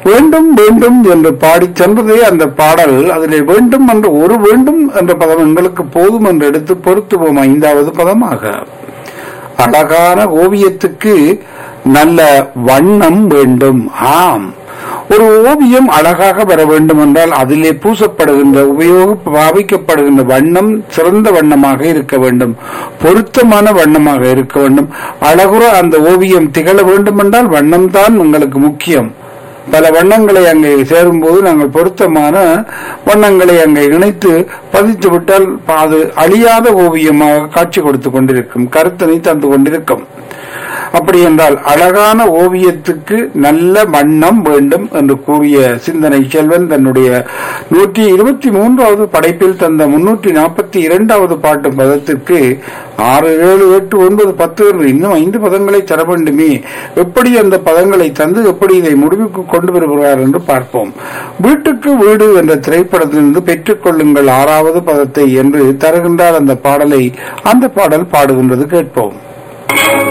வேண்டும் வேண்டும் என்று பாடி சென்றதே அந்த பாடல் அதிலே வேண்டும் என்ற ஒரு வேண்டும் என்ற பதம் எங்களுக்கு போதும் என்று எடுத்து பொருத்துவோம் ஐந்தாவது பதமாக அழகான ஓவியத்துக்கு நல்ல வண்ணம் வேண்டும் ஆம் ஒரு ஓவியம் அழகாக வர வேண்டும் என்றால் அதிலே பூசப்படுகின்ற உபயோக பாவிக்கப்படுகின்ற வண்ணம் சிறந்த வண்ணமாக இருக்க வேண்டும் பொருத்தமான வண்ணமாக இருக்க வேண்டும் அழகுற அந்த ஓவியம் திகழ வேண்டும் என்றால் வண்ணம் தான் உங்களுக்கு முக்கியம் பல வண்ணங்களை அங்கே சேரும்போது நாங்கள் பொருத்தமான வண்ணங்களை அங்கே இணைத்து பதித்து விட்டால் அது அழியாத ஓவியமாக காட்சி கொடுத்து கொண்டிருக்கும் கருத்தனை தந்து கொண்டிருக்கும் அப்படி என்றால் அழகான ஓவியத்துக்கு நல்ல வண்ணம் வேண்டும் என்று கூறிய சிந்தனை செல்வன் தன்னுடைய நூற்றி இருபத்தி மூன்றாவது படைப்பில் தந்த முன்னூற்றி நாற்பத்தி இரண்டாவது பாட்டு பதத்திற்கு ஆறு ஏழு எட்டு ஒன்பது பத்து என்று இன்னும் ஐந்து பதங்களை தர வேண்டுமே எப்படி அந்த பதங்களை தந்து எப்படி இதை முடிவுக்கு கொண்டு வருகிறார் என்று பார்ப்போம் வீட்டுக்கு வீடு என்ற திரைப்படத்திலிருந்து பெற்றுக் கொள்ளுங்கள் ஆறாவது பதத்தை என்று தருகின்றார் அந்த பாடலை அந்த பாடல் பாடுகின்றது கேட்போம்